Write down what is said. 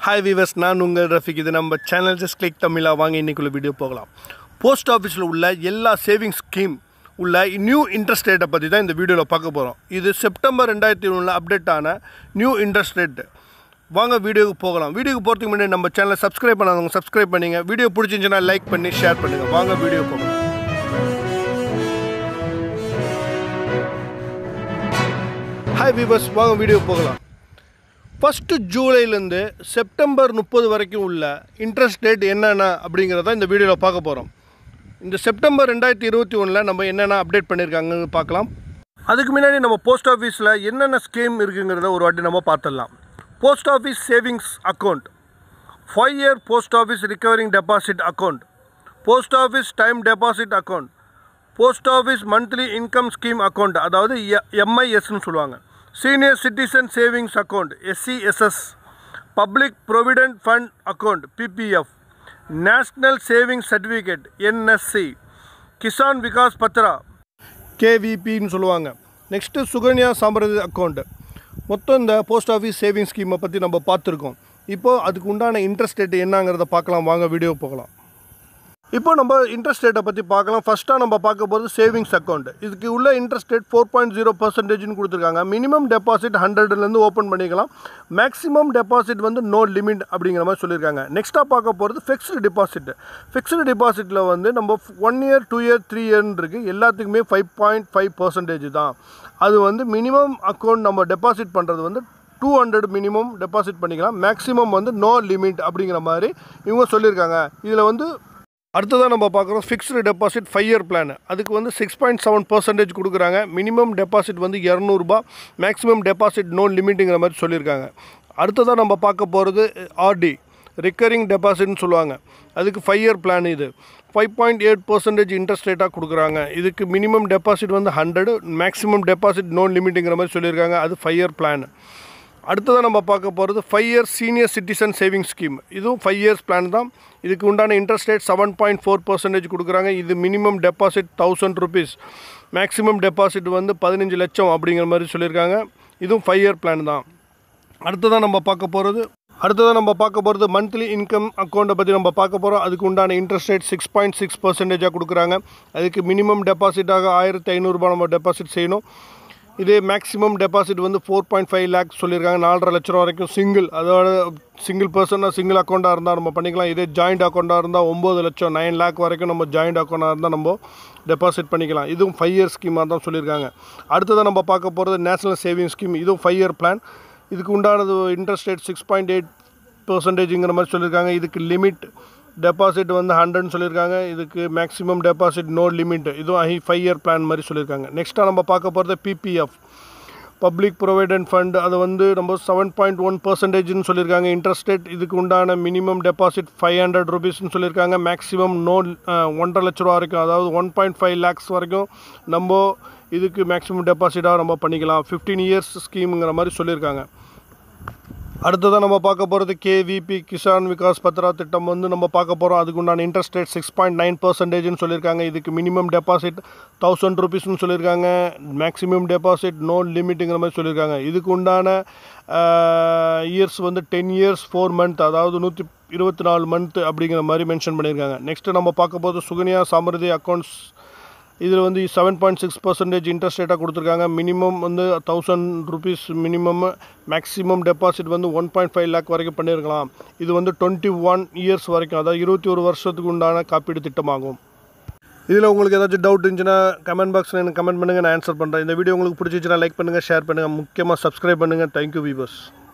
hi viewers நான் உங்கள் ரஃபிக் இது நம்ம சேனல் ஜஸ்ட் கிளிக் தமிழா வாங்க இன்றைக்குள்ள வீடியோ போகலாம் போஸ்ட் ஆஃபீஸில் உள்ள எல்லா சேவிங்ஸ் ஸ்கீம் உள்ள நியூ இன்ட்ரெஸ்ட் ரேட்டை பற்றி தான் இந்த வீடியோவில் பார்க்க போகிறோம் இது செப்டம்பர் ரெண்டாயிரத்தி ஒன்றில் அப்டேட் ஆன நியூ இன்ட்ரெஸ்ட் ரேட் வாங்க வீடியோக்கு போகலாம் வீடியோக்கு போகிறதுக்கு முன்னாடி நம்ம சேனலை சப்ஸ்கிரைப் பண்ணாதவங்க சப்ஸ்கிரைப் பண்ணிங்க வீடியோ பிடிச்சிருந்துச்சுன்னா லைக் பண்ணி ஷேர் பண்ணுங்கள் வாங்க வீடியோ போகலாம் ஹாய் வீவர்ஸ் வாங்க வீடியோ போகலாம் ஃபஸ்ட்டு ஜூலைலேருந்து செப்டம்பர் முப்பது வரைக்கும் உள்ள இன்ட்ரெஸ்ட் ரேட் என்னென்ன அப்படிங்கிறத இந்த வீடியோவில் பார்க்க போகிறோம் இந்த செப்டம்பர் ரெண்டாயிரத்தி இருபத்தி ஒன்றில் நம்ம என்னென்ன அப்டேட் பண்ணியிருக்காங்கன்னு பார்க்கலாம் அதுக்கு முன்னாடி நம்ம போஸ்ட் ஆஃபீஸில் என்னென்ன ஸ்கீம் இருக்குங்கிறத ஒரு வாட்டி நம்ம பார்த்துடலாம் post office savings account five year post office recurring deposit account post office time deposit account post office monthly income scheme account அதாவது எம்ஐஎஸ்ன்னு சொல்லுவாங்க senior citizen savings account SCSS public provident fund account PPF national saving certificate NSC Kisan Vikas Patra கேவிபின்னு சொல்லுவாங்க next Sukanya சாம்பிரதி account மொத்தம் இந்த post office saving ஸ்கீமை பற்றி நம்ம பார்த்துருக்கோம் இப்போது அதுக்கு உண்டான இன்ட்ரெஸ்ட் ரேட் என்னங்கிறத பார்க்கலாம் வாங்க வீடியோ போகலாம் இப்போ நம்ம இன்ட்ரெஸ்ட் ரேட்டை பற்றி பார்க்கலாம் ஃபஸ்ட்டாக நம்ம பார்க்க போகிறது சேவிங்ஸ் அக்கௌண்ட் இதுக்கு உள்ள interest rate four point zero பர்சன்டேஜ்னு கொடுத்துருக்காங்க மினிமம் டெபாசிட் ஹண்ட்ரட்லேருந்து ஓப்பன் பண்ணிக்கலாம் மேக்ஸிமம் டெபாசிட் வந்து நோ லிமிட் அப்படிங்கிற மாதிரி சொல்லியிருக்காங்க நெக்ஸ்ட்டாக பார்க்க போகிறது ஃபிக்ஸ்டு டெபாசிட் ஃபிக்ஸ்டு டெபாசிட்டில் வந்து நம்ம one year two year three இயர்னு இருக்குது எல்லாத்துக்குமே ஃபைவ் பாயிண்ட் ஃபைவ் பர்சன்டேஜ் தான் அது வந்து மினிமம் அக்கௌண்ட் நம்ம டெபாசிட் பண்ணுறது வந்து டூ ஹண்ட்ரட் மினிமம் டெபாசிட் பண்ணிக்கலாம் மேக்ஸிமம் வந்து நோ லிமிட் அப்படிங்கிற மாதிரி இவங்க சொல்லியிருக்காங்க இதில் வந்து அடுத்ததாக நம்ம பார்க்குறோம் fixed deposit five year plan அதுக்கு வந்து சிக்ஸ் பாயிண்ட் செவன் பர்சன்டேஜ் கொடுக்குறாங்க மினிமம் டெபாசிட் வந்து இரநூறுபா மேக்ஸிமம் டெபாசிட் நோ லிமிட்டுங்கிற மாதிரி சொல்லியிருக்காங்க அடுத்ததாக நம்ம பார்க்க போகிறது ஆர்டி ரிக்கரிங் டெபாசிட்னு சொல்லுவாங்க அதுக்கு ஃபைவ் இயர் பிளான் இது five point eight percentage interest ரேட்டாக கொடுக்குறாங்க இதுக்கு மினிமம் டெபாசிட் வந்து ஹண்ட்ரட் மேக்ஸிமம் டெபாசிட் நோ லிமிட்டுங்கிற மாதிரி சொல்லியிருக்காங்க அது ஃபைவ் இயர் பிளான் அடுத்ததாக நம்ம பார்க்க போகிறது five years senior citizen saving scheme இதுவும் ஃபைவ் இயர்ஸ் பிளான் தான் இதுக்கு உண்டான interest rate seven point four percentage கொடுக்குறாங்க இது minimum deposit thousand rupees maximum deposit வந்து பதினஞ்சு லட்சம் அப்படிங்கிற மாதிரி சொல்லியிருக்காங்க இதுவும் ஃபைவ் இயர் பிளான் தான் அடுத்ததாக நம்ம பார்க்க போகிறது அடுத்ததாக நம்ம பார்க்க போகிறது மந்த்லி இன்கம் அக்கௌண்ட்டை பற்றி நம்ம பார்க்க போகிறோம் அதுக்கு உண்டான interest rate six point six பர்சன்டேஜாக கொடுக்குறாங்க அதுக்கு மினிமம் டெபாசிட்டாக ஆயிரத்தி ஐநூறுரூபா நம்ம டெபாசிட் செய்யணும் இதே மேக்ஸிமம் டெபாசிட் வந்து ஃபோர் பாயிண்ட் ஃபைவ் லேக்ஸ் சொல்லியிருக்காங்க நாலரை லட்ச ரூபா வரைக்கும் சிங்கிள் அதோட சிங்கிள் பர்சனாக சிங்கிள் அக்கௌண்ட்டாக இருந்தால் நம்ம பண்ணிக்கலாம் இதே ஜாயிண்ட் அக்கௌண்ட்டாக இருந்தால் ஒம்பது லட்சம் நைன் லேக் வரைக்கும் நம்ம ஜாயிண்ட் அக்கௌண்ட்டாக இருந்தால் நம்ம டெபாசிட் பண்ணிக்கலாம் இதுவும் ஃபைவ் இயர் ஸ்கீமாக தான் சொல்லியிருக்காங்க அடுத்ததாக நம்ம பார்க்க போகிறது நேஷனல் சேவிங் ஸ்கீம் இதுவும் ஃபைவ் இயர் பிளான் இதுக்கு உண்டானது interest rate six point eight பர்சன்டேஜுங்கிற மாதிரி சொல்லியிருக்காங்க இதுக்கு லிமிட் டெபாசிட் வந்து ஹண்ட்ரட்னு சொல்லியிருக்காங்க இதுக்கு மேக்ஸிமம் டெபாசிட் நோ லிமிட் இதுவும் ஐ ஃபைவ் இயர் பிளான் மாதிரி சொல்லியிருக்காங்க நெக்ஸ்ட்டாக நம்ம பார்க்க போகிறது பிபிஎஃப் பப்ளிக் ப்ரொவிடென்ட் ஃபண்ட் அது வந்து நம்ம செவன் பாயிண்ட் ஒன் பர்சன்டேஜ்னு சொல்லியிருக்காங்க இன்ட்ரெஸ்ட் ரேட் இதுக்கு உண்டான மினிமம் டெபாசிட் ஃபைவ் ஹண்ட்ரட் ருபீஸ்னு சொல்லியிருக்காங்க மேக்ஸிமம் நோ ஒன்றரை லட்ச ரூபா வரைக்கும் அதாவது ஒன் பாயிண்ட் ஃபைவ் லேக்ஸ் வரைக்கும் நம்ம இதுக்கு மேக்ஸிமம் டெபாசிட்டாக நம்ம பண்ணிக்கலாம் ஃபிஃப்டீன் இயர்ஸ் ஸ்கீமுங்கிற மாதிரி சொல்லியிருக்காங்க அடுத்ததாக நம்ம பார்க்க போகிறது கேவிபி கிசான் விகாஸ் பத்ரா திட்டம் வந்து நம்ம பார்க்க போகிறோம் அதுக்கு உண்டான interest rate six point nine பர்சன்டேஜ்னு சொல்லியிருக்காங்க இதுக்கு மினிமம் டெபாசிட் தௌசண்ட் ருபீஸ்னு சொல்லியிருக்காங்க மேக்ஸிமம் டெபாசிட் நோ லிமிட்டுங்கிற மாதிரி சொல்லியிருக்காங்க இதுக்கு உண்டான இயர்ஸ் வந்து டென் இயர்ஸ் ஃபோர் மந்த் அதாவது நூற்றி இருபத்தி நாலு மந்த் அப்படிங்கிற மாதிரி மென்ஷன் பண்ணியிருக்காங்க நெக்ஸ்ட்டு நம்ம பார்க்க போகிறது சுகன்யா சமிருதி அக்கௌண்ட்ஸ் இதில் வந்து seven point six percentage interest ரேட்டாக கொடுத்துருக்காங்க மினிமம் வந்து thousand rupees minimum maximum deposit வந்து ஒன் பாயிண்ட் ஃபைவ் லேக் வரைக்கும் பண்ணியிருக்கலாம் இது வந்து டுவெண்ட்டி ஒன் இயர்ஸ் வரைக்கும் அதாவது இருபத்தி ஒரு வருஷத்துக்கு உண்டான காப்பீடு திட்டமாகும் இதில் உங்களுக்கு ஏதாச்சும் டவுட் இருந்துச்சுன்னா கமெண்ட் பாக்ஸில் எனக்கு கமெண்ட் பண்ணுங்கள் நான் ஆன்சர் பண்ணுறேன் இந்த வீடியோ உங்களுக்கு பிடிச்சிச்சுன்னா லைக் பண்ணுங்கள் ஷேர் பண்ணுங்கள் முக்கியமாக சப்ஸ்கிரைப் பண்ணுங்கள் தேங்க்யூ வீவர்ஸ்